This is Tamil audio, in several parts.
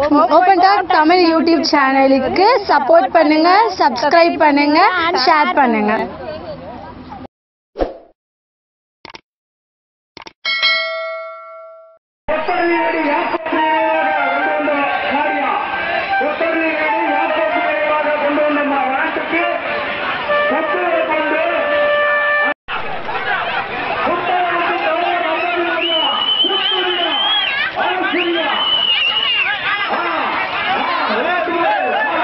ஓப்பன் டாக் தமிழ் யூடியூப் சேனலுக்கு சப்போர்ட் பண்ணுங்க சப்ஸ்கிரைப் பண்ணுங்க ஷேர் பண்ணுங்க கொத்தடியடி யாக்கோபியையாக கொண்டு வந்த மாரியா கொத்தடியடி யாக்கோபியையாக கொண்டு வந்த மா- நாட்டுக்கு கொத்தரை கொண்டு கொத்தரைக்கு தலைவர் அமர் மாரியா குத்துரியா அரசியா ஆ ஆ லேட்டுவே ஆ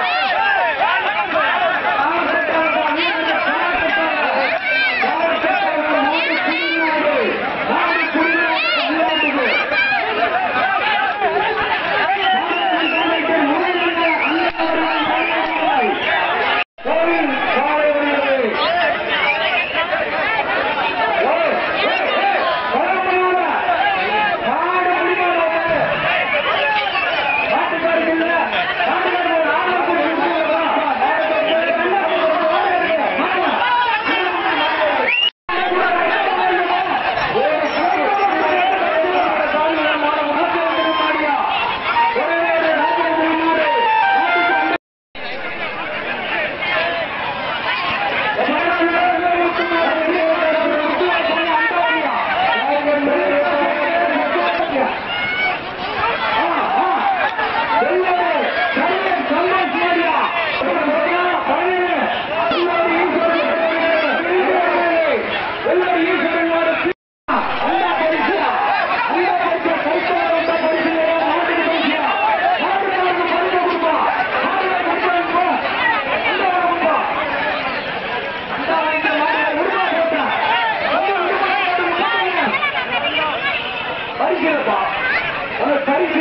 பரிசுப்பா பரிசு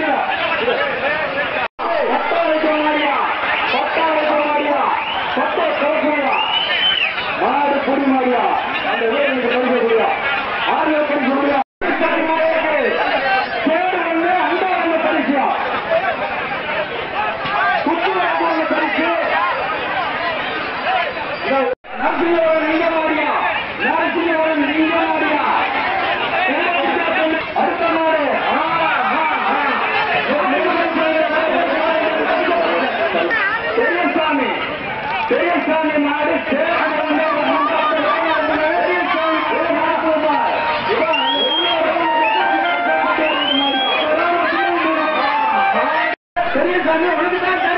பத்தாயிரம் மாடியா பத்தாயிரம் மாடியா பத்த கலக்குறியா மாடு பொடி மாடியா அந்த வேலைக்கு பரிசு கொடுயா ஆரிய பரிசு கொடுயா பேரு வந்து அண்டாவது பரிசுயா குத்துவாங்க பரிசு நம்பியவன் நீங்க மாடியா நரசிங்கவன் நீங்க மாடியா அடுத்த நாடு ஆ, ஆ, ஆ. பெரியசாமி பெரியசாமி நாடு பெரியசாமி உனக்கு தான்